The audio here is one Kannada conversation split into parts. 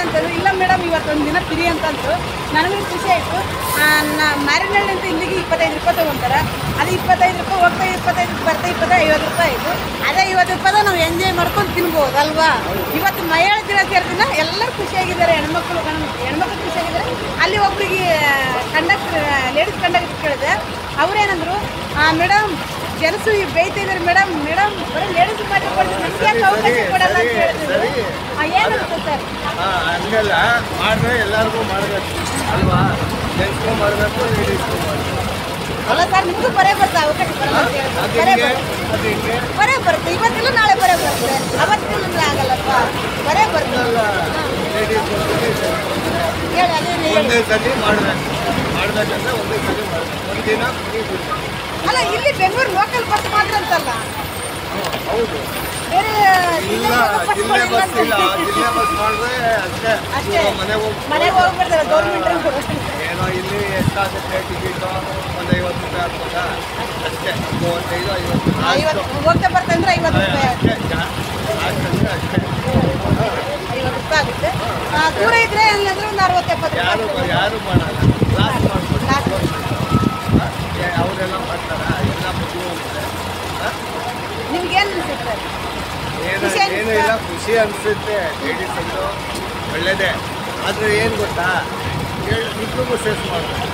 ಅಂತಂದ್ರು ಇಲ್ಲ ಮೇಡಮ್ ಇವತ್ತೊಂದು ದಿನ ಫ್ರೀ ಅಂತಂದ್ರು ನನಗೂ ಖುಷಿ ಆಯಿತು ಮ್ಯಾರಿನಳ್ಳಿಂದ ಇಲ್ಲಿಗೆ ಇಪ್ಪತ್ತೈದು ರೂಪಾಯಿ ತೊಗೊಂತಾರೆ ಅದು ಇಪ್ಪತ್ತೈದು ರೂಪಾಯಿ ಹೋಗ್ತಾ ಇಪ್ಪತ್ತೈದು ಬರ್ತಾ ಇಪ್ಪತ್ತೈದು ಐವತ್ತು ರೂಪಾಯಿ ಆಯಿತು ಅದೇ ಐವತ್ತು ರೂಪಾಯಿ ನಾವು ಎಂಜಾಯ್ ಮಾಡ್ಕೊಂಡು ತಿನ್ಬೋದು ಅಲ್ವಾ ಇವತ್ತು ಮಹಿಳಾ ದಿನಾಚರಣೆ ದಿನ ಎಲ್ಲರೂ ಖುಷಿಯಾಗಿದ್ದಾರೆ ಹೆಣ್ಮಕ್ಳು ಗಂಡ್- ಹೆಣ್ಮಕ್ಳು ಖುಷಿಯಾಗಿದ್ದಾರೆ ಅಲ್ಲಿ ಒಬ್ರಿಗೆ ಕಂಡಕ್ಟರ್ ಲೇಡೀಸ್ ಕಂಡಕ್ಟರ್ ಕೇಳಿದೆ ಅವ್ರೇನಂದ್ರು ಮೇಡಮ್ ಜನಸು ಬೈತಾ ಇದ್ದಾರೆ ಮೇಡಮ್ ಮೇಡಮ್ ಬರೀ ಲೇಡೀಸ್ ಮಾಡಿಕೊಡ್ತೀವಿ ನಮ್ಗೆ ಯಾಕೆ ಅವಕಾಶ ಕೊಡಲ್ಲ ಅಂತ ಹೇಳಿದ್ರು ಆ, ಏನಂತ ಸರ್ ಹಾ, ಹಂಗಲ್ಲ ಮಾಡಿದ್ರೆ ಎಲ್ಲರಿಗೂ ಮಾಡಬೇಕು ಅಲ್ವಾ ಜೆಂಟ್ಸ್ಗೂ ಮಾಡಬೇಕು ಲೇಡೀಸ್ಗೂ ಮಾಡಬೇಕು ಅಲ್ಲ ಸರ್ ನಿಮಗೂ ಬರೇ ಬರುತ್ತೆ ಅವಕಾಶ ಬರಲ್ಲ ಅಂತ ಹೇಳಿದ್ರು. ಬರೇ ಅದಕ್ಕೆ ಬರುತ್ತೆ ಅದಕ್ಕೆ ಬರೇ ಬರುತ್ತೆ ಇವತ್ತಿಲ್ಲ ನಾಳೆ ಬರೇ ಬರುತ್ತೆ ಅವತ್ತಿಲ್ಲ ನಮ್ಗೆ ಆಗಲ್ಲಪ್ಪ ಬರೇ ಬರುತ್ತೆ ಎಲ್ಲ ಲೇಡೀಸ್ ಹೇಳಿ ಅದೇನು ಹೇಳಿ ಒಂದೇ ಸಲ ಮಾಡಬೇಕು ಮಾಡಬೇಕಂದ್ರೆ ಒಂದೇ ಸಲ ಮಾಡಬೇಕು ಒಂದಿನ ಫ್ರೀ ಬಿಟ್ಟು ಅಲ್ಲ ಇಲ್ಲಿ ಬೆಂಗಳೂರು ಲೋಕಲ್ ಬಸ್ ಮಾತ್ರ ಅಂತಲ್ಲ ಹೌದು ಬೇರೆ ಇಲ್ಲ ಜಿಲ್ಲೆ ಬಸ್ ಇಲ್ಲ ಜಿಲ್ಲೆ ಬಸ್ ಮಾಡಿದ್ರೆ ಅಷ್ಟೇ ಅಷ್ಟೇ. ಇವಾಗ ಮನೆಗೆ ಹೋಗಿ ಮನೆಗೆ ಹೋಗ್ಬಿಡ್ತಾರೆ ಗೌರ್ಮೆಂಟ್ ಏನೋ ಇಲ್ಲಿ ಎಷ್ಟಾಗುತ್ತೆ ಟಿಕೆಟ್ ಒಂದು ಐವತ್ತು ರೂಪಾಯಿ ಆಗ್ಬೋದಾ ಅಷ್ಟೇ ಮೂವತ್ತೈದು ಐವತ್ತು ಅಷ್ಟು ಐವತ್ತು ಹೋಗ್ತಾ ಬರ್ತಾ ಅಂದ್ರೆ ಐವತ್ತು ರೂಪಾಯಿ ಆಗುತ್ತೆ ಅಷ್ಟೇ ಜಾ- ಅಷ್ಟಂದ್ರೆ ಅಷ್ಟೇ ಐವತ್ತು ರೂಪಾಯಿ ಆಗುತ್ತೆ ಆ, ದೂರ ಇದ್ರೆ ಹಂಗಂದ್ರೆ ಒಂದು ಅರವತ್ತು ಎಪ್ಪತ್ತು ಯಾರು ರೂಪಾಯಿ ಯಾರು ಮಾಡಲ್ಲ ಲಾಸ್ ಮಾಡ್ಬೋದು ಲಾಸ್ಟ್ ಅವರೆಲ್ಲ ಮಾಡ್ತಾರ ಎಲ್ಲ ಬುದ್ಧಿವಂತರೆ ನಿಮ್ಗೇನು ಅನ್ಸುತ್ತೆ ಏನು ಖುಷಿ ಏನೂ ಅನ್ಸುತ್ತಾ? ಇಲ್ಲ ಖುಷಿ ಅನಿಸುತ್ತೆ ಲೇಡೀಸ್ ಅಂದು ಒಳ್ಳೇದೇ ಆದರೆ ಏನು ಗೊತ್ತಾ ಹೇಳಿ ಇಬ್ಬರಿಗೂ ಸೇಫ್ ಮಾಡಬೇಕು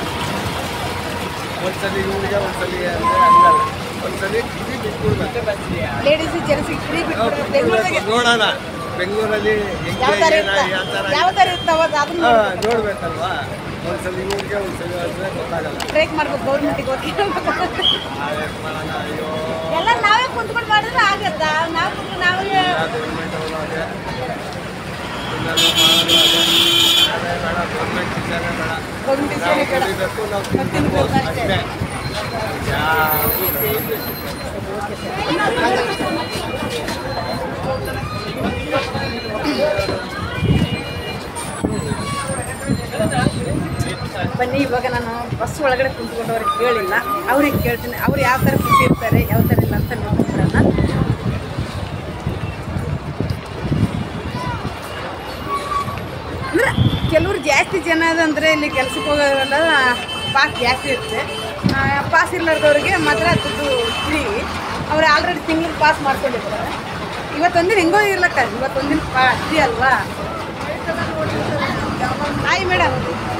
ಒಂದ್ಸಲಿ ಇವ್ರಿಗೆ ಒಂದ್ಸಲಿ ಅಂದರೆ ಹಂಗಲ್ಲ ಒಂದ್ಸಲಿ ಕಿವಿ ಬಿಟ್ಬಿಡ್ಬೇಕು ಲೇಡೀಸ್ ಜೆಂಟ್ಸಿಗೆ ಫ್ರೀ ಬಿಟ್ಬಿಡ್ತಾರೆ ಬೆಂಗಳೂರಿಗೆ ನೋಡೋಣ ಬೆಂಗಳೂರಲ್ಲಿ ಯಾವ ಹೆಂಗೆ ಥರ ಏನ ಇರ್ತಾ ಯಾವ ಥರ ಯಾವ ಥರ ಇರ್ತಾವ ಅದನ್ನ ಹಾಂ ನೋಡ್ಬೇಕಲ್ವಾ ಒಂದ್ಸಲಿ ಇವ್ರಿಗೆ ಒಂದ್ಸಲಿ ಅಂದರೆ ಗೊತ್ತಾಗಲ್ಲ ಬ್ರೇಕ್ ಮಾಡ್ಬೇಕು ಗೌರ್ಮೆಂಟಿಗೆ ಹೋಗಿ ನಾವೇನ್ ಮಾಡೋಣ ಅಯ್ಯೋ ಎಲ್ಲ ನಾವೇ ಕುಂತ್ಕೊಂಡು ಮಾಡಿದ್ರೆ ಆಗತ್ತಾ ನಾವು ಕುಂತ್ಕೊಂಡು ನಾವೇ ಗೌರ್ಮೆಂಟ್ ಅವರು ಅದೇ ಇನ್ನೆಲ್ಲ ಮಾಡೋದು ಅದೇ ಅದೇ ಬೇಡ ಗೌರ್ಮೆಂಟ್ ವಿಚಾರ ಬೇಡ ಗೌರ್ಮೆಂಟ್ ನಾವು ವಿಷಯನೇ ಬೇಡ ದುಡಿಬೇಕು ನಾವು ನಾವು ತಿನ್ಬೇಕು ತಿನ್ಬೇಕು ಅಷ್ಟೇ. ಅಷ್ಟೇ ಯಾವ್ದು ಬೇಡ. ಬನ್ನಿ ಇವಾಗ ನಾನು ಬಸ್ ಒಳಗಡೆ ಕುಂತ್ಕೊಂಡವ್ರಿಗೆ ಕೇಳಿಲ್ಲ ಅವ್ರಿಗೆ ಕೇಳ್ತೀನಿ ಅವ್ರು ಯಾವ ಥರ ಖುಷಿ ಇರ್ತಾರೆ ಯಾವ ಥರ ಇಲ್ಲ ಅಂತ ನೋಡ್ಕೊಂಡ್ರಲ್ಲ ಅಂದ್ರೆ ಕೆಲವ್ರು ಜಾಸ್ತಿ ಜನ ಅಂದರೆ ಇಲ್ಲಿ ಕೆಲ್ಸಕ್ಕೆ ಹೋಗೋರೆಲ್ಲ ಪಾಸ್ ಜಾಸ್ತಿ ಇರುತ್ತೆ ಪಾಸ್ ಇರ್ಲಾರ್ದವ್ರಿಗೆ ಮಾತ್ರ ದುಡ್ಡು ಫ್ರೀ ಅವ್ರು ಆಲ್ರೆಡಿ ತಿಂಗ್ಳಿಗೆ ಪಾಸ್ ಮಾಡ್ಕೊಂಡಿರ್ತಾರೆ ಇವತ್ತೊಂದಿನ ಹೆಂಗೋ ಇರ್ಲಕ್ಕ ಇವತ್ತೊಂದಿನ ಪಾ ಫ್ರೀ ಅಲ್ವಾ ಹಾಯ್ ಮೇಡಮ್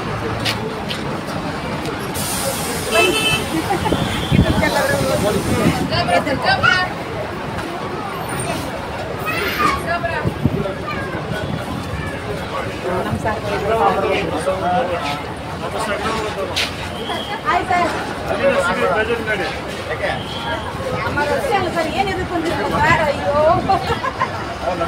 ನಮ್ಮ ಸಾರ್ ಹಾಯ್ ಸರ್ ಸರ್ ಏನಿದೆ ಸರ್ ಅಯ್ಯೋ ಅಲ್ಲ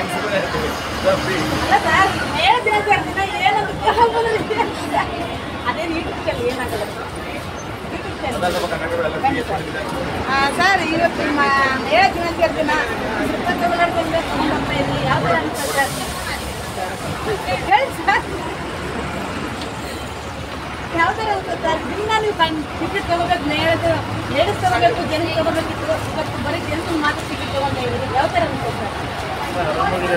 ಸರ್ ಮೇಳ ದಿನ ಸರ್ ದಿನ ಏನಂತ ಕೇಳೋದು ಅದೇನು ಯೂಟ್ಯೂಬ್ ಚಾನಲ್ ಏನಾಗಲ್ಲ ಯೂಟ್ಯೂಬ್ ಚಾನಲ್ ಆ, ಸರ್ ಇವತ್ತು ಮ- ಮೇಳ ದಿನಾಚರಣೆ ದಿನ ತಿರುಪತಿ ತಗೊಳ್ಳೋದ್ರಿಂದ ನಮ್ಮ ಇಲ್ಲಿ ಯಾವ ಥರ ಅನ್ಸುತ್ತೆ ಸರ್ ಹೇಳಿ ಸರ್ ಯಾವ ಥರ ಅನ್ಸುತ್ತೆ ಸರ್ ದಿನ ನೀವು ಕಣ್ ಟಿಕೆಟ್ ತಗೋಬೇಕು ಮೇಳದ ಲೇಡೀಸ್ ತಗೋಬೇಕು ಜನ ತಗೋಬೇಕಿತ್ತು ಇವತ್ತು ಬರೀ ಜನ ಮಾತ್ರ ಟಿಕೆಟ್ ತಗೊಂಡು ಇರೋದು ಯಾವ ಥರ ಅನ್ಸುತ್ತೆ ಸರ್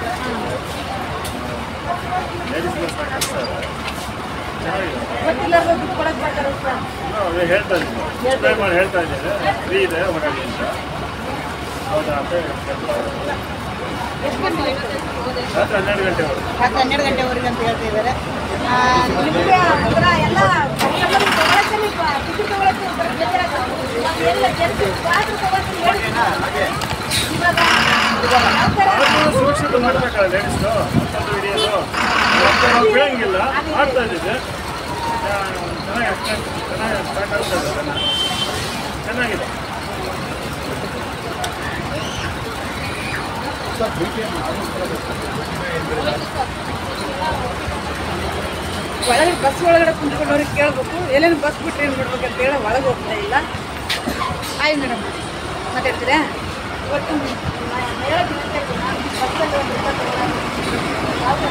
ಗೊತ್ತಿಲ್ಲದ ದುಡ್ಡು ಕೊಡಕ್ಕೆ ಬರ್ತಾರೆ ಸರ್ ಅದೇ ಹೇಳ್ತಾ ಇದ್ದೀನಿ ಟ್ರೈ ಮಾಡಿ ಹೇಳ್ತಾ ಇದ್ದೇನೆ ಫ್ರೀ ಇದೆ ಹೊರಗೆ ಅಂತ ಹೌದಾ ಅಂತ ಹೇಳ್ತಾ ಎಷ್ಟು ಗಂಟೆ ರಾತ್ರಿ ಹನ್ನೆರಡು ಗಂಟೆವರೆಗೆ ರಾತ್ರಿ ಹನ್ನೆರಡು ಗಂಟೆವರೆಗೆ ಅಂತ ಹೇಳ್ತಾ ಇದ್ದಾರೆ ಆ, ನಿಮಗೆ ಒಂಥರ ಎಲ್ಲ ಕಸ್ಟಮರ್ ತಗೊಳಕ್ಕೆ ಟಿಕೆಟ್ ತಗೊಳಕ್ಕೆ ಒಂಥರ ಬೇಜಾರಾಗುತ್ತೆ. ಇವಾಗ ಎಲ್ಲ ಜನ ಪಾತ್ರ ತಗೊಳ್ತೀನಿ ಹೇಳಿ. ಇವಾಗ ಇವಾಗ ಯಾವ ಥರ ಆದ್ರೂ ಸುರಕ್ಷಿತ ಮಾಡಬೇಕಲ್ಲ ಲೇಡೀಸ್ದು ಅದು ಹಿಡಿಯೋದು ನಾವು ಬೀಳಂಗಿಲ್ಲ ಮಾಡ್ತಾ ಇದ್ದಿದ್ದೆ ಆ, ಚೆನ್ನಾಗಿ ಅಷ್ಟೇ ಚೆನ್ನಾಗಿ ಸ್ಟಾರ್ಟ್ ಆಗ್ತಾ ಇದೆ ಚೆನ್ನಾಗಿ ಚೆನ್ನಾಗಿದೆ ಒಳಗಡೆ ಬಸ್ ಒಳಗಡೆ ಕುಂತ್ಕೊಂಡವ್ರಿಗೆ ಕೇಳಬೇಕು ಎಲ್ಲೇನು ಬಸ್ ಬಿಟ್ಟರೆ ಏನು ಮಾಡ್ಬೇಕು ಅಂತ ಹೇಳಿ ಒಳಗೆ ಹೋಗ್ತಾ ಇಲ್ಲ ಆಯ್ ಮೇಡಮ್ ಮಾತಾಡ್ತೀರಾ ಇವತ್ತು ಮ- ಮೇಳ ದಿನಾಚರಣೆ ದಿನ ಬಸ್ಸಲ್ಲಿ ಒಂದು ರೂಪಾಯಿ ತಗೊಳ್ಳೋದು. ಯಾವ ಥರ?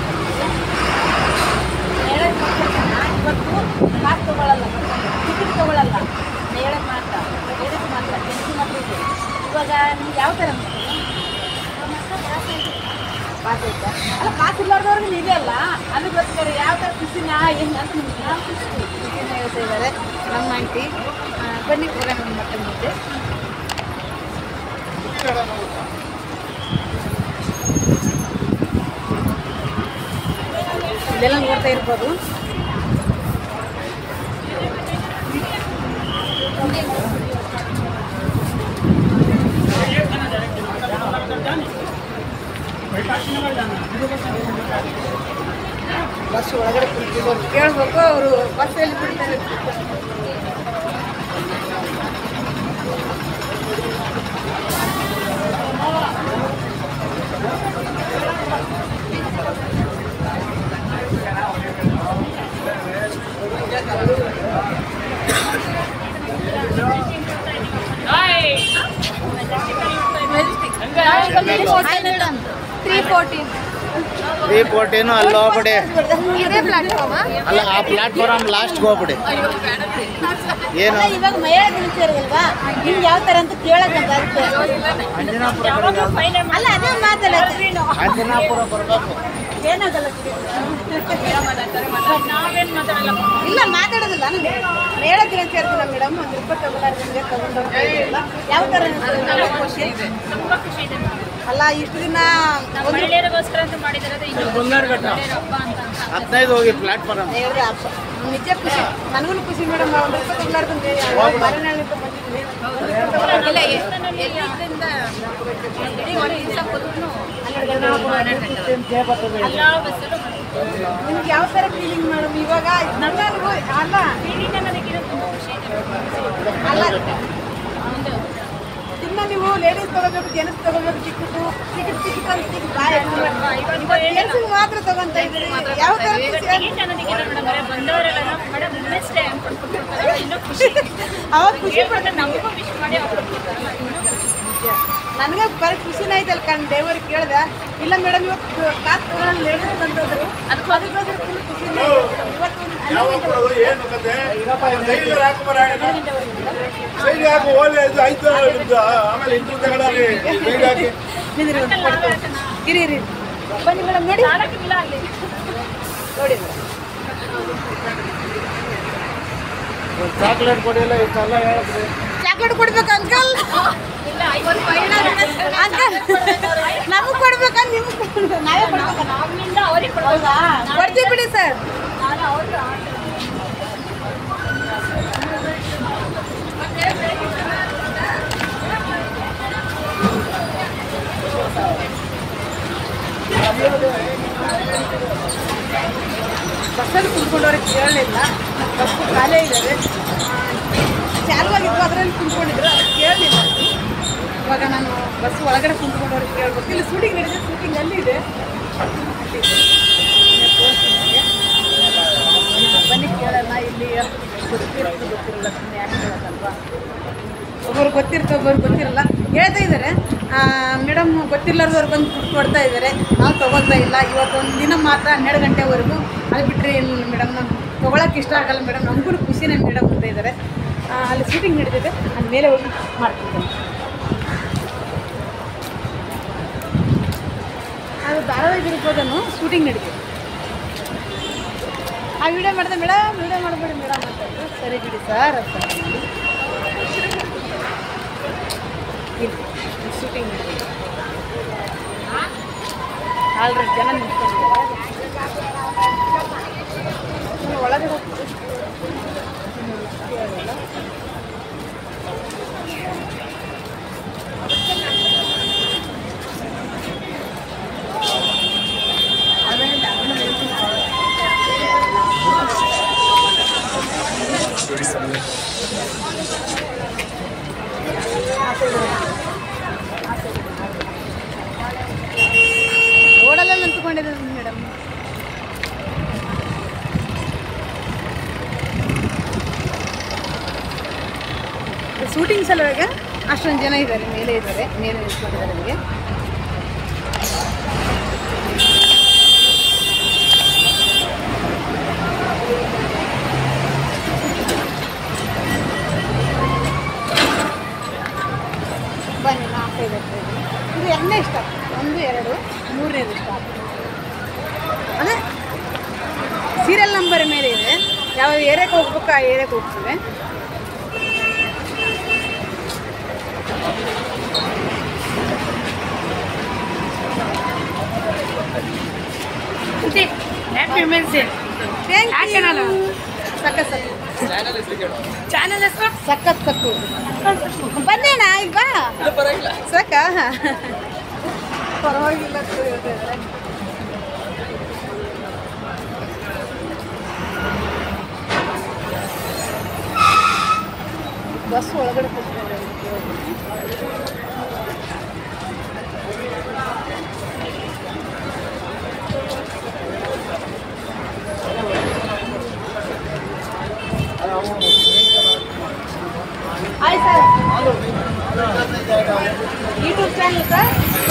ಮೇಳ ದಿನಾಚರಣೆ ದಿನ ಇವತ್ತು ಕಾಸು ತಗೊಳ್ಳಲ್ಲ ಟಿಕೆಟ್ ತಗೊಳ್ಳಲ್ಲ ಮೇಳಕ್ಕೆ ಮಾತ್ರ ಲೇಡೀಸ್ ಮಾತ್ರ ಜೆಂಟ್ಸ್ ಮಾತ್ರ ಇದೆ. ಇವಾಗ ನಿಮ್ಗೆ ಯಾವ ಥರ ಅನ್ಸುತ್ತೆ ಪಾಸ್ ಐತಾ ಅಲ್ಲ ಪಾಸ್ ಇರ್ಲಾರ್ದವ್ರು ಅವ್ರಿಗೂ ಇದೆಯಲ್ಲ ಅದಕ್ಕೋಸ್ಕರ ಯಾವ ಥರ ಖುಷಿನ ಏನು ಅಂತ ನಿಮ್ಗೆ ಯಾವ ಖುಷಿ ಖುಷಿನ ಹೇಳ್ತಾ ಇದ್ದಾರೆ ನಮ್ಮ ಆಂಟಿ ಆ, ಬನ್ನಿ ಹೋಗೋಣ ನಮ್ಮ ಮತ್ತೆ ಮುಂದೆ ಇದೆಲ್ಲ ನೋಡ್ತಾ ಇರ್ಬೋದು ಬಸ್ ಒಳಗಡೆ ಕುಳಿತಿರೋರು ಕೇಳ್ಬೇಕು ಅವರು ಬಸ್ಸಲ್ಲಿ ಬಿಡ್ತಾರೆ ತ್ರೀ ಫೋರ್ಟೀನ್ ತ್ರೀ ಫೋರ್ಟೀನು ಅಲ್ಲಿ ಹೋಗ್ಬಿಡಿ ಇದೇ ಪ್ಲಾಟ್ಫಾರ್ಮ್ ಅಲ್ಲ ಆ ಪ್ಲಾಟ್ಫಾರಮ್ ಲಾಸ್ಟ್ಗೆ ಹೋಗ್ಬಿಡಿ ಏನು ಅಲ್ಲ, ಇವಾಗ ಮಹಿಳಾ ದಿನಚರಿಯಲ್ವಾ ನಿಮ್ಗೆ ಯಾವ ಥರ ಅಂತ ಕೇಳಕ್ಕಂತ ಅದಕ್ಕೆ ಅಂಜನಾಪುರ ಕಡೆಗೆ ಅಲ್ಲ ಅದೇ ಮಾತಲ್ಲ ಅಂಜನಾಪುರ ಬರಬೇಕು ಏನಾಗಲ್ಲ ಇಲ್ಲ ಮಾತಾಡೋದಿಲ್ಲ ನನಗೆ ಮಹಿಳಾ ದಿನಚರಿದಿಲ್ಲ ಮೇಡಮ್ ಒಂದು ರೂಪಾಯಿ ತಗೊಳ್ಳಾರ್ದಂಗೆ ತಗೊಂಡು ಯಾವ ಥರ ಖುಷಿ ಅಲ್ಲ ಇಷ್ಟು ದಿನ ಒಂದು ಮಹಿಳೆಯರಿಗೋಸ್ಕರ ಅಂತ ಮಾಡಿದಿರೋದು ಇದು ಹಬ್ಬ ಅಂತ ಹದಿನೈದು ಹೋಗಿ ಪ್ಲಾಟ್ಫಾರಮ್ ದೇವ್ರ ಹಬ್ಬ ನಿಜ ಖುಷಿ ನನಗೂ ಖುಷಿ ಮೇಡಮ್ ಒಂದು ರೂಪಾಯಿ ತಗೊಳ್ಳಾರ್ದಂಗೆ ಮರನಾಳಿಂದ ಬಂದಿದ್ದೀನಿ ಇಲ್ಲ ಎಲ್ಲಿಂದ ಇಡೀ ಒಂದು ದಿವಸ ಕೂತ್ರು ಎಲ್ಲ ಬಸ್ಸಲ್ಲೂ ನಿಮ್ಗೆ ಯಾವ ಥರ ಫೀಲಿಂಗ್ ಮೇಡಮ್ ಇವಾಗ ನಮಗೂ ಅಲ್ಲ ಫೀಲಿಂಗ್ ಅನ್ನೋದಕ್ಕಿಂತ ತುಂಬ ಖುಷಿ ಇದೆ ಅಲ್ಲ ಒಂದು ಇನ್ನ ನೀವು ಲೇಡೀಸ್ ತಗೋಬೇಕು ಜೆಂಟ್ಸ್ ತಗೋಬೇಕು ಟಿಕೆಟ್ ಟಿಕೆಟ್ ಟಿಕೆಟ್ ಅಂತ ಟಿಕೆಟ್ ಬಾಯ್ ಜೆಂಟ್ಸ್ ಮಾತ್ರ ತಗೊಂತ ಇದ್ದೀರಿ ಯಾವ ಥರ ಖುಷಿ ಟಿಕೆಟ್ ಅನ್ನೋದಕ್ಕಿಂತ ಮೇಡಮ್ ಬಂದವರೆಲ್ಲ ಮೇಡಮ್ ವುಮೆನ್ಸ್ ಡೇ ಅಂತ ಕೊಟ್ಬಿಟ್ಟಿರ್ತಾರೆ ಇನ್ನೂ ಖುಷಿ ಅವಾಗ ಖುಷಿ ಹೇಳ್ಬಿಟ್ರೆ ನಮಗೂ ವಿಶ್ ಮಾಡಿ ಅವ್ರು ಕೊಡ್ತಾರಲ್ಲ ಇನ್ನೂ ನನಗೆ ಬರೀ ಖುಷಿನ ಐತಲ್ಲ ಕಣ್ ದೇವರಿಗೆ ಕೇಳ್ದೆ ಇಲ್ಲ ಮೇಡಮ್ ಇವತ್ತು ಕಾಸು ತಗೊಳ್ಳೋಣ ಲೇಡೀಸ್ ಅಂತಂದ್ರು ಅದಕ್ಕೆ ಅದಕ್ಕೋಸ್ಕರ ಫುಲ್ ಖುಷಿನೇ ಐತೆ. ಇವತ್ತು ಒಂದು ಏನು ಕತೆ ಸೈಡ್ ಹಾಕೊಂಬರ ಸೈಡ್ ಹಾಕಿ ಓಲೆ ಇದು ಆಯ್ತು ನಿಮ್ದು ಆಮೇಲೆ ಇಂಟರ್ವ್ಯೂ ತಗೊಳ್ಳಿ ಸೈಡ್ ಹಾಕಿ ನಿಂದ್ರಿ ಒಂದು ಕೊಡ್ತೀನಿ. ಇರಿ ಇರಿ ಬನ್ನಿ ಮೇಡಮ್ ನೋಡಿ ನಾಲ್ಕಿಲ್ಲ ಅಲ್ಲಿ ನೋಡಿ ಚಾಕ್ಲೇಟ್ ಕೊಡಿಲ್ಲ ಇಷ್ಟೆಲ್ಲ ಹೇಳಿದ್ರಿ ಚಾಕ್ಲೇಟ್ ಕೊಡ್ಬೇಕು ಅಂಕಲ್ ಇಲ್ಲ ಐವತ್ತು ಮಹಿಳಾ ಅಂಕಲ್ ನಮಗೆ ಕೊಡ್ಬೇಕಾ ನಿಮ್ಗೆ ಕೊಡ್ಬೇಕು ನಾವೇ ಕೊಡ್ಬೇಕಾ ನಮ್ಮಿಂದ ಅವ್ರಿಗೆ ಕೊಡ್ಬೋದಾ ಕೊಡ್ತೀವಿ ಬಿಡಿ ಸರ್ ನಾನು ಅವ್ರಿಗೆ ಬಸ್ಸಲ್ಲಿ ಕುತ್ಕೊಂಡವ್ರಿಗೆ ಕೇಳಲಿಲ್ಲ ಬಸ್ಸು ಖಾಲಿ ಇದ್ದಾವೆ ಚಾಲುವಾಗಿದ್ದು ಅದರಲ್ಲಿ ಕುಂತ್ಕೊಂಡಿದ್ರು ಅದಕ್ಕೆ ಕೇಳಲಿಲ್ಲ ಇವಾಗ ನಾನು ಬಸ್ ಒಳಗಡೆ ಕುಂತ್ಕೊಂಡವ್ರಿಗೆ ಕೇಳ್ಬೇಕು ಇಲ್ಲಿ ಶೂಟಿಂಗ್ ನಡೀದೆ ಶೂಟಿಂಗ್ ಅಲ್ಲಿ ಇದೆ ಬನ್ನಿ ಕೇಳೋಣ ಇಲ್ಲಿ ಗೊತ್ತಿರುತ್ತೆ ಗೊತ್ತಿರಲ್ಲ ಸುಮ್ಮನೆ ಯಾಕೆ ಕೇಳೋದಲ್ವಾ ಒಬ್ಬರು ಗೊತ್ತಿರುತ್ತೆ ಒಬ್ಬರು ಗೊತ್ತಿರಲ್ಲ ಹೇಳ್ತಾ ಇದ್ದಾರೆ ಮೇಡಮ್ ಗೊತ್ತಿಲ್ಲದವ್ರು ಬಂದು ದುಡ್ಡು ಕೊಡ್ತಾ ಇದ್ದಾರೆ ನಾವು ತೊಗೊಳ್ತಾ ಇಲ್ಲ ಇವತ್ತೊಂದು ದಿನ ಮಾತ್ರ ಹನ್ನೆರಡು ಗಂಟೆವರೆಗೂ ಅದು ಬಿಟ್ಟರೆ ಮೇಡಮ್ ನಾನು ತೊಗೊಳಕ್ಕೆ ಇಷ್ಟ ಆಗಲ್ಲ ಮೇಡಮ್ ನಮಗೂ ಖುಷಿನೇ ಮೇಡಮ್ ಅಂತ ಇದ್ದಾರೆ ಆ, ಅಲ್ಲಿ ಶೂಟಿಂಗ್ ನಡೀತಿದೆ ಅಲ್ಲಿ ಮೇಲೆ ಹೋಗಿ ಮಾಡ್ತಿದ್ದೇನೆ ಅದು ಧಾರಾವಾಹಿ ಇರ್ಬೋದನ್ನು ಶೂಟಿಂಗ್ ನಡೀತಿದೆ ಆ ವಿಡಿಯೋ ಮಾಡಿದೆ ಮೇಡಮ್ ವಿಡಿಯೋ ಮಾಡಬೇಡಿ ಮೇಡಮ್ ಅಂತ ಸರಿ ಬಿಡಿ ಸರ್ ಅಂತ ಮಾಡಿ ಶೂಟಿಂಗ್ ಆಲ್ರೆಡಿ ಜನ ನಿಂತ್ಕೊಂಡಿದ್ದಾರೆ ಇನ್ನು ಒಳಗಡೆ ಹೋಗ್ತೀವಿ. ಇನ್ನು ವೃತ್ತಿ ಆಗಲ್ಲ. ಆಮೇಲೆ ಅದನ್ನ ಹೇಳ್ತೀನಿ. ರೋಡಲ್ಲೇ ನಿಂತ್ಕೊಂಡಿದ್ದೀನಿ ಮೇಡಮ್ ಶೂಟಿಂಗ್ ಸಲುವಾಗಿ ಅಷ್ಟೊಂದು ಜನ ಇದ್ದಾರೆ ಮೇಲೆ ಇದ್ದಾರೆ ಮೇಲೆ ನಿಂತ್ಕೊಂಡಿದ್ದಾರೆ ನನಗೆ ಬನ್ನಿ ನಾಲ್ಕು ಐದು ಇದು ಎರಡನೇ ಇಷ್ಟ ಒಂದು ಎರಡು ಮೂರನೇದು ಇಷ್ಟ ಯಾವ ಏರಿಯಾಕ್ಕೆ ಹೋಗ್ಬೇಕು ಆ ಏರಿಯಾಕ್ಕೆ ಹೋಗ್ತೀವಿ ಹ್ಯಾಪಿ ವುಮೆನ್ಸ್ ಡೇ ಥ್ಯಾಂಕ್ ಯಾವ ಚಾನಲ್ ಸಖತ್ ಸಖತ್ ಚಾನಲ್ ಹೆಸರು ಸಖತ್ ಸಕ್ಕು ಬನ್ನಿ ಅಣ್ಣ ಈಗ ಬಾ ಸಾಕ ಪರವಾಗಿಲ್ಲ ಅಂತ ಹೇಳ್ತಾ ಇದ್ದಾರೆ. ಬಸ್ ಒಳಗಡೆ ಕೂತ್ಕೊಂಡಿದ್ದಾರೆ. Hi sir YouTube channel sir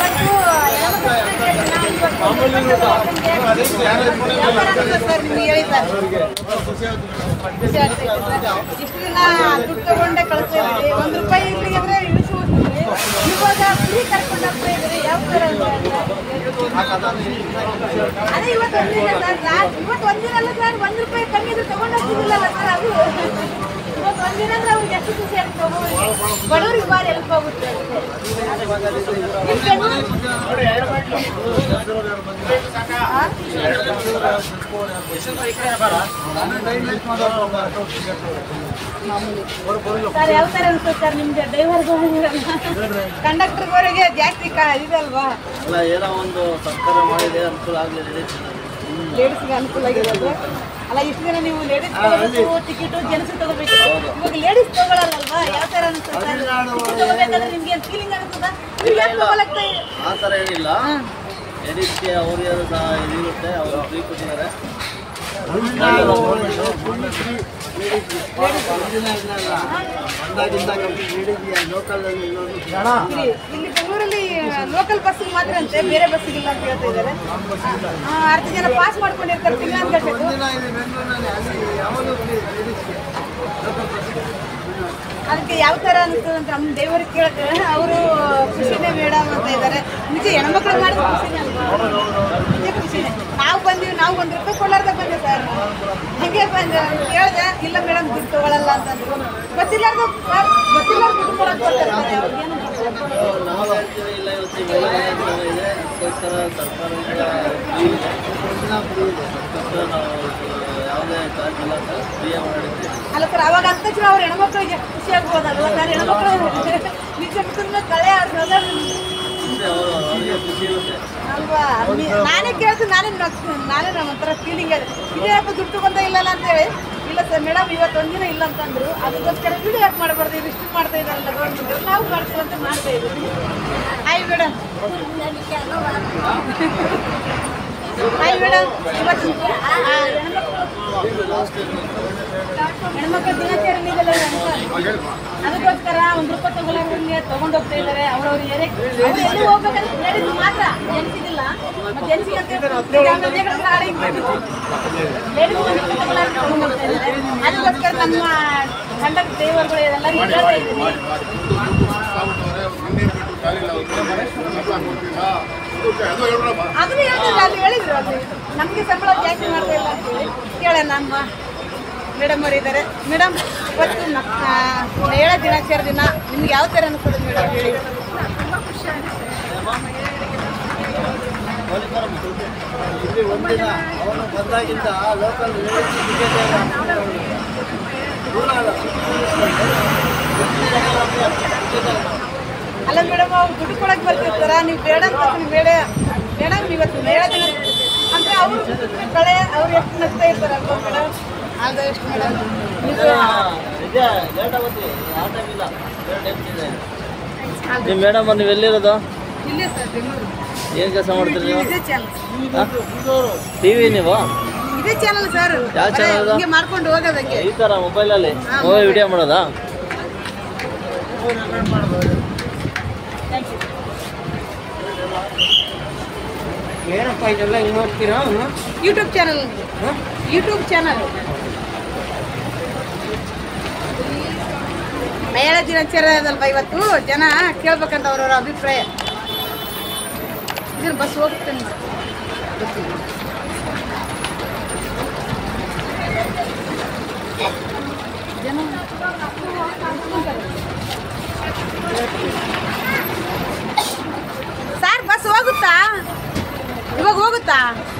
ಇವತ್ತು ಸರ್ ನಿಮ್ಗೆ ಹೇಳಿ ಸರ್ ಖುಷಿ ಆಗ್ತೈತೆ ಸರ್. ಇಷ್ಟು ದಿನ ದುಡ್ಡು ತಗೊಂಡೆ ಕಳಿಸ್ತಾ ಇದ್ರಿ ಒಂದು ರೂಪಾಯಿ ಇರ್ಲಿ ಅಂದ್ರೆ ಇಳಿಸಿ ಹೋಗ್ತಿದ್ರಿ ಇವಾಗ ಫ್ರೀ ಕರ್ಕೊಂಡು ಹೋಗ್ತಾ ಇದ್ರಿ ಯಾವ ಥರ ಅದೇ ಇವತ್ತು ಒಂದಿನ ಸರ್ ಲಾಸ್ಟ್ ಇವತ್ತು ಒಂದಿನ ಅಲ್ಲ ಸರ್ ಒಂದು ರೂಪಾಯಿ ಕಮ್ಮಿ ಇದ್ರೆ ತಗೊಂಡು ಹೋಗ್ತಿದ್ದಿಲ್ಲಲ್ಲ ಸರ್ ಅದು ಇವತ್ತು ಒಂದಿನ ಅಂದ್ರೆ ಅವ್ರಿಗೆ ಎಷ್ಟು ಖುಷಿ ಆಗ್ತದೆ ಬಡವರಿಗೆ ಭಾರಿ ಹೆಲ್ಪ್ ಆಗುತ್ತೆ ನಿಮ್ ಕಣ್ಣು- ಆ? ಸರ್ ಯಾವ ಥರ ಅನ್ಸುತ್ತೆ ಸರ್ ನಿಮ್ಗೆ ಡ್ರೈವರ್ಗಳು ಕಂಡಕ್ಟರ್ವರೆಗೆ ಜಾಸ್ತಿ ಕ ಇದಲ್ವಾ ಅಲ್ಲ ಏನೋ ಒಂದು ಸರ್ಕಾರ ಮಾಡಿದೆ ಅನುಕೂಲ ಆಗಲಿ ಲೇಡೀಸ್ಗೆ ಅನುಕೂಲ ಆಗಿರೋದು ಅಲ್ಲ ಇಷ್ಟು ದಿನ ನೀವು ಲೇಡೀಸ್ ತಗೋಬೇಕು ಟಿಕೆಟು ಜೆಂಟ್ಸ್ ತಗೋಬೇಕು ಇವಾಗ ಲೇಡೀಸ್ ತಗೊಳಲ್ಲಲ್ವಾ ಯಾವ ಥರ ಅನ್ಸುತ್ತೆ ಸರ್ ಟಿಕೆಟ್ ತಗೋಬೇಕಾದ್ರೆ ನಿಮ್ಗೆ ಫೀಲಿಂಗ್ ಅನ್ಸುತ್ತಾ ನೀವು ಯಾಕೆ ತಗೊಳಕ್ತಾ ಆ ಥರ ಏನಿಲ್ಲ ಲೇಡೀಸ್ಗೆ ಅವ್ರಿಗೆ ಸಹ ಇದಿರುತ್ತೆ ಅವರು ಫ್ರೀ ಕೊಟ್ಟಿದ್ದಾರೆ ಲೋಕಲಲ್ಲಿ ಇಲ್ಲಿ ಇಲ್ಲಿ ಬೆಂಗಳೂರಲ್ಲಿ ಲೋಕಲ್ ಬಸ್ಸಿಗೆ ಮಾತ್ರ ಅಂತೆ ಬೇರೆ ಬಸ್ಸಿಗಿಲ್ಲ ಅಂತ ಹೇಳ್ತಾ ಇದ್ದಾರೆ ಆ, ಅರ್ಧ ಜನ ಪಾಸ್ ಮಾಡ್ಕೊಂಡಿರ್ತಾರೆ ತಿಂಗಳ ಅಂತ ಹೇಳ್ಬಿಟ್ಟು ದಿನ ಇಲ್ಲಿ ಬೆಂಗಳೂರಿನಲ್ಲಿ ಅಲ್ಲಿ ಯಾವುದು ಲೇಡೀಸ್ಗೆ ಅದಕ್ಕೆ ಯಾವ ಥರ ಅನಿಸ್ತದೆ ಅಂತ ನಮ್ಮ ದೇವರಿಗೆ ಕೇಳಿದ್ರೆ ಅವರು ಖುಷಿನೇ ಮೇಡಮ್ ಅಂತ ಇದ್ದಾರೆ ನಿಜ ಹೆಣ್ಮಕ್ಳು ಮಾಡಿದ ಖುಷಿನೇ ಅಲ್ವಾ ನಿಜ ಖುಷಿನೇ ನಾವು ಬಂದೀವಿ ನಾವು ಒಂದು ರೂಪಾಯಿ ಕೊಡಲಾರ್ದ ಬಂದೆ ಸರ್ ಹಂಗೆ ಬಂದೆ ಕೇಳಿದೆ ಇಲ್ಲ ಮೇಡಮ್ ದುಡ್ಡು ತಗೊಳ್ಳಲ್ಲ ಅಂತಂದ್ರು ಗೊತ್ತಿಲ್ಲಾರ್ದ ಸರ್ ಗೊತ್ತಿಲ್ಲಾರ್ದ ದುಡ್ಡು ಕೊಡೋಕೆ ಬರ್ತಾರೆ ಸರ್ ಅವ್ರಿಗೇನು ಗೊತ್ತಿಲ್ಲ. ನಾವು ಹೇಳ್ತೀವಿ ಇಲ್ಲ ಇವತ್ತು ಈ ಮಹಿಳಾ ಆಯೋಗ ಇದೆ ಅದಕ್ಕೋಸ್ಕರ ಸರ್ಕಾರದಿಂದ ಫ್ರೀ ಇದೆ ದಿನ ಫ್ರೀ ಇದೆ ಅದಕ್ಕೋಸ್ಕರ ನಾವು ಯಾವುದೇ ಚಾರ್ಜ್ ಇಲ್ಲ ಸರ್ ಫ್ರೀಯಾಗಿ ಮಾಡಿದ್ವಿ ಅಲ್ಲ ಸರ್ ಅವಾಗ ಅಂದ ತಕ್ಷಣ ಅವ್ರ ಹೆಣ್ಮಕ್ಳಿಗೆ ಖುಷಿ ಆಗ್ಬೋದಲ್ವ ಸರ್ ಹೆಣ್ಮಕ್ಳು ನಿಜ ಸುಮ್ಮನೆ ಕಳೆ ಆಡ್ಸೋದ ಮುಂದೆ ಅವರು ಅವರಿಗೆ ಖುಷಿ ಇರುತ್ತೆ ಅಲ್ವಾ ನೀ- ನಾನೇ ಕೇಳ್ತೀನಿ ನಾನೇ ನಗ್ತೀನಿ ನಾನೇ ನಮ್ಮ ಒಂಥರ ಫೀಲಿಂಗ್ ಇದೆ ಇದೇನಪ್ಪ ದುಡ್ಡು ಬಂದ ಇಲ್ಲಲ್ಲ ಅಂತೇಳಿ ಇಲ್ಲ ಸರ್ ಮೇಡಮ್ ಇವತ್ತು ಒಂದಿನ ಇಲ್ಲ ಅಂತಂದ್ರು ಅದಕ್ಕೋಸ್ಕರ ವಿಡಿಯೋ ಯಾಕೆ ಮಾಡಬಾರ್ದು ಇದು ಇಷ್ಟು ಮಾಡ್ತಾ ಇದ್ದಾರಲ್ಲ ಗೌರ್ಮೆಂಟ್ ನಾವು ಮಾಡ್ತೀವಿ ಅಂತ ಮಾಡ್ತಾ ಇದ್ದೀವಿ ಹಾಯ್ ಮೇಡಮ್ ಹಾಯ್ ಮೇಡಮ್ ಇವತ್ತು ಆ, ಹೆಣ್ಮಕ್ಳು ಹೆಣ್ಮಕ್ಳು ದಿನಚರಿ ಇದೆಲ್ಲ ಸರ್ ಅದಕ್ಕೋಸ್ಕರ ಒಂದು ರೂಪಾಯಿ ತಗೊಳ್ಳೋರಿಗೆ ತಗೊಂಡು ಹೋಗ್ತಾ ಇದ್ದಾರೆ ಅವ್ರವ್ರ ಏರಿಯಾಕ್ಕೆ ಅವ್ರು ಎಲ್ಲಿ ಹೋಗ್ಬೇಕಂದ್ರೆ ಲೇಡೀಸ್ ಮಾತ್ರ ಜೆಂಟ್ಸಿಗಿಲ್ಲ ಮತ್ತೆ ಜೆಂಟ್ಸಿಗೆ ಅಂತ ಲೇಡೀಸ್ ತಗೊಂಡು ಹೋಗ್ತಾ ಇದ್ದಾರೆ ಅದಕ್ಕೋಸ್ಕರ ನಮ್ಮ ಕಂಡಕ್ಟ್ ಡ್ರೈವರ್ಗಳು ಎಲ್ಲರಿಗೂ ಹೇಳ್ತಾ ಇದ್ದೀನಿ ಅದನ್ನ ಹೇಳ್ತಿಲ್ಲ ಅಲ್ಲಿ ಹೇಳಿದ್ರು ಅಲ್ಲಿ ನಮಗೆ ಸಂಬಳ ಜಾಸ್ತಿ ಮಾಡ್ತಾ ಇಲ್ಲ ಅಂತೇಳಿ ಕೇಳೋಣ ನಮ್ಮ ಮೇಡಮ್ ಅವರು ಇದ್ದಾರೆ ಮೇಡಮ್ ಇವತ್ತು ನ- ಆ, ಮಹಿಳಾ ದಿನಾಚರಣೆ ದಿನ ನಿಮ್ಗೆ ಯಾವ ಥರ ಅನಿಸ್ತದೆ ಮೇಡಮ್ ಹೇಳಿ ಇಲ್ಲಿ ಒಂದಿನ ಅವನು ಬಂದಾಗಿಂದ ಲೋಕಲ್ ಲೇಡೀಸ್ ಟಿಕೆಟ್ ದೂರ ಅಲ್ಲ ಅಲ್ಲ ಮೇಡಮ್ ಅವ್ರು ದುಡ್ಡು ಕೊಡಕ್ಕೆ ಬರ್ತಿರ್ತಾರ ನೀವು ಬೇಡ ಅಂತ ನೀವು ಬೇಡ ಮೇಡಮ್ ಇವತ್ತು ಮಹಿಳಾ ದಿನ ಅಂದರೆ ಅವರು ಕಳೆ ಅವ್ರು ಎಷ್ಟು ನಗ್ತಾ ಇರ್ತಾರಲ್ವ ಮೇಡಮ್ ಅದು ಎಷ್ಟು ಮೇಡಮ್ ನೀವು ಇದೆ ಲೇಟ್ ಆಗುತ್ತೆ ಆ ಟೈಮ್ ಇಲ್ಲ ಬೇರೆ ಟೈಮ್ ಇದೆ ನಿಮ್ಮ ಮೇಡಮ್ ನೀವು ಎಲ್ಲಿರೋದು ಇಲ್ಲೇ ಸರ್ ಬೆಂಗಳೂರು ಏನು ಕೆಲಸ ಮಾಡ್ತೀರಿ ನೀವು ಇದೇ ಚಾನಲ್ ಟಿ ವಿ ನೀವು ಇದೇ ಚಾನಲ್ ಸರ್ ಯಾವ channel ಅದು? ಹಿಂಗೆ ಮಾಡ್ಕೊಂಡು ಹೋಗೋದಂಗೆ ಈ ಥರ ಮೊಬೈಲಲ್ಲಿ ಮೊಬೈಲ್ ವಿಡಿಯೋ ಮಾಡೋದಾ ಏನಪ್ಪ ಇದೆಲ್ಲ ಹಿಂಗೆ ನೋಡ್ತೀರಾ ಯೂಟ್ಯೂಬ್ ಚಾನಲ್ ಯೂಟ್ಯೂಬ್ ಚಾನಲ್ ಮಹಿಳಾ ದಿನಾಚರಣೆ ಅದಲ್ವಾ ಇವತ್ತು ಜನ ಕೇಳ್ಬೇಕಂತ ಅವ್ರವ್ರ ಅಭಿಪ್ರಾಯ ಇದನ್ನ ಬಸ್ ಹೋಗ್ತೇನೆ ಗೊತ್ತಾ